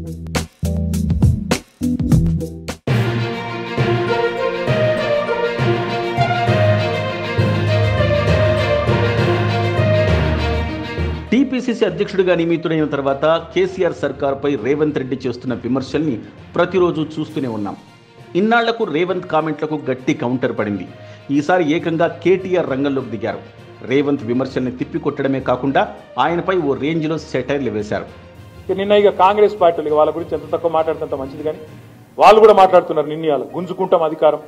TPCC అధ్యక్షుడిగా నియమితుడైన తర్వాత కేసీఆర్ సర్కార్పై రేవంత్ రెడ్డి చేస్తున్న విమర్శల్ని ప్రతిరోజు చూస్తూనే ఉన్నాం ఇన్నాళ్లకు రేవంత్ కామెంట్లకు గట్టి కౌంటర్ పడింది ఈసారి ఏకంగా కేటీఆర్ రంగంలోకి దిగారు రేవంత్ విమర్శల్ని తిప్పికొట్టడమే కాకుండా ఆయనపై ఓ రేంజ్లో సెటైర్లు వేశారు ఇక నిన్న ఇక కాంగ్రెస్ పార్టీలు ఇక వాళ్ళ గురించి ఎంత తక్కువ మాట్లాడితే అంత మంచిది కానీ వాళ్ళు కూడా మాట్లాడుతున్నారు నిన్నయాలు గుంజుకుంటాం అధికారం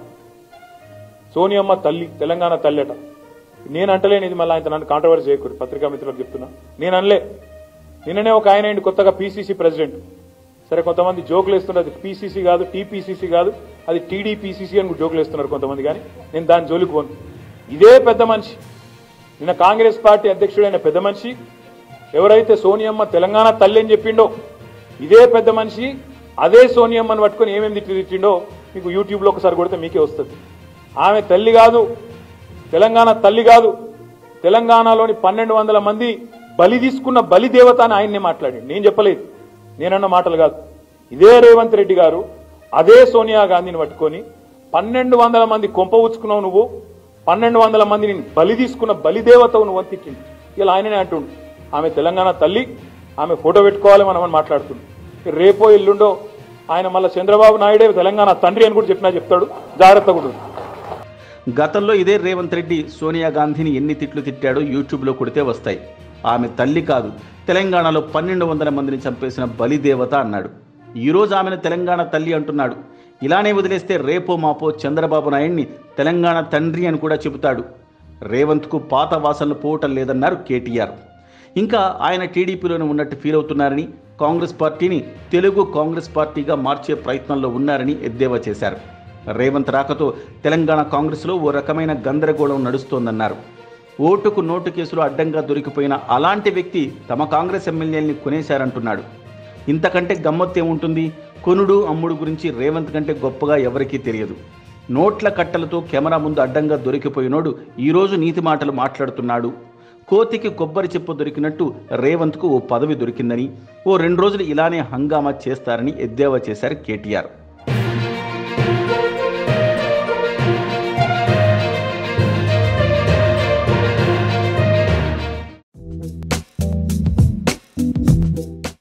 సోనియమ్మ తల్లి తెలంగాణ తల్లి అట నేను అంటలేను ఇది మళ్ళీ ఆయన నన్ను కాంట్రవర్సీ చేయకూడదు పత్రికా మిత్రులకు చెప్తున్నా నేను అనలే నిన్ననే ఒక ఆయన ఏంటి కొత్తగా పీసీసీ ప్రెసిడెంట్ సరే కొంతమంది జోకులు వేస్తున్నారు అది పీసీసీ కాదు టీపీసీసీ కాదు అది టీడీపీసీసీ అని జోకులు వేస్తున్నారు కొంతమంది కానీ నేను దాని జోలికి పోను ఇదే పెద్ద మనిషి నిన్న కాంగ్రెస్ పార్టీ అధ్యక్షుడైన పెద్ద మనిషి ఎవరైతే సోనియమ్మ తెలంగాణ తల్లి అని చెప్పిండో ఇదే పెద్ద మనిషి అదే సోనియమ్మని పట్టుకొని ఏమేమి తిట్టి తిట్టిండో మీకు యూట్యూబ్లో ఒకసారి కొడితే మీకే వస్తుంది ఆమె తల్లి కాదు తెలంగాణ తల్లి కాదు తెలంగాణలోని పన్నెండు వందల మంది బలి తీసుకున్న బలి దేవత అని ఆయన్నే మాట్లాడింది నేను చెప్పలేదు నేనన్న మాటలు కాదు ఇదే రేవంత్ రెడ్డి గారు అదే సోనియా గాంధీని పట్టుకొని పన్నెండు వందల మంది కొంప ఉచ్చుకున్నావు నువ్వు పన్నెండు వందల మందిని బలి తీసుకున్న బలిదేవతవు నువ్వు అని తిట్టిండు ఇలా ఆయననే అంటుండు ఆమె తెలంగాణ తల్లి ఆమె ఫోటో పెట్టుకోవాలి మనం అని మాట్లాడుతుండు రేపో ఎల్లుండో ఆయన మళ్ళీ చంద్రబాబు నాయుడే తెలంగాణ తండ్రి అని కూడా చెప్పినా చెప్తాడు జాగ్రత్త కూడా ఉండు. గతంలో ఇదే రేవంత్ రెడ్డి సోనియా గాంధీని ఎన్ని తిట్లు తిట్టాడో యూట్యూబ్లో కొడితే వస్తాయి ఆమె తల్లి కాదు తెలంగాణలో పన్నెండు వందల మందిని చంపేసిన బలిదేవత అన్నాడు ఈరోజు ఆమెను తెలంగాణ తల్లి అంటున్నాడు ఇలానే వదిలేస్తే రేపో మాపో చంద్రబాబు నాయుడిని తెలంగాణ తండ్రి అని కూడా చెబుతాడు రేవంత్కు పాత వాసనలు పోవటం లేదన్నారు కేటీఆర్ ఇంకా ఆయన టీడీపీలోనే ఉన్నట్టు ఫీల్ అవుతున్నారని కాంగ్రెస్ పార్టీని తెలుగు కాంగ్రెస్ పార్టీగా మార్చే ప్రయత్నంలో ఉన్నారని ఎద్దేవా చేశారు రేవంత్ రాకతో తెలంగాణ కాంగ్రెస్లో ఓ రకమైన గందరగోళం నడుస్తోందన్నారు ఓటుకు నోటు కేసులో అడ్డంగా దొరికిపోయిన అలాంటి వ్యక్తి తమ కాంగ్రెస్ ఎమ్మెల్యేల్ని కొనేశారంటున్నాడు ఇంతకంటే గమ్మత్తేముంటుంది కొనుడు అమ్ముడు గురించి రేవంత్ కంటే గొప్పగా ఎవరికీ తెలియదు నోట్ల కట్టలతో కెమెరా ముందు అడ్డంగా దొరికిపోయినోడు ఈరోజు నీతి మాటలు మాట్లాడుతున్నాడు కోతికి కొబ్బరి చెప్పు దొరికినట్టు రేవంత్కు ఓ పదవి దొరికిందని ఓ రెండు రోజులు ఇలానే హంగామా చేస్తారని ఎద్దేవా చేశారు కేటీఆర్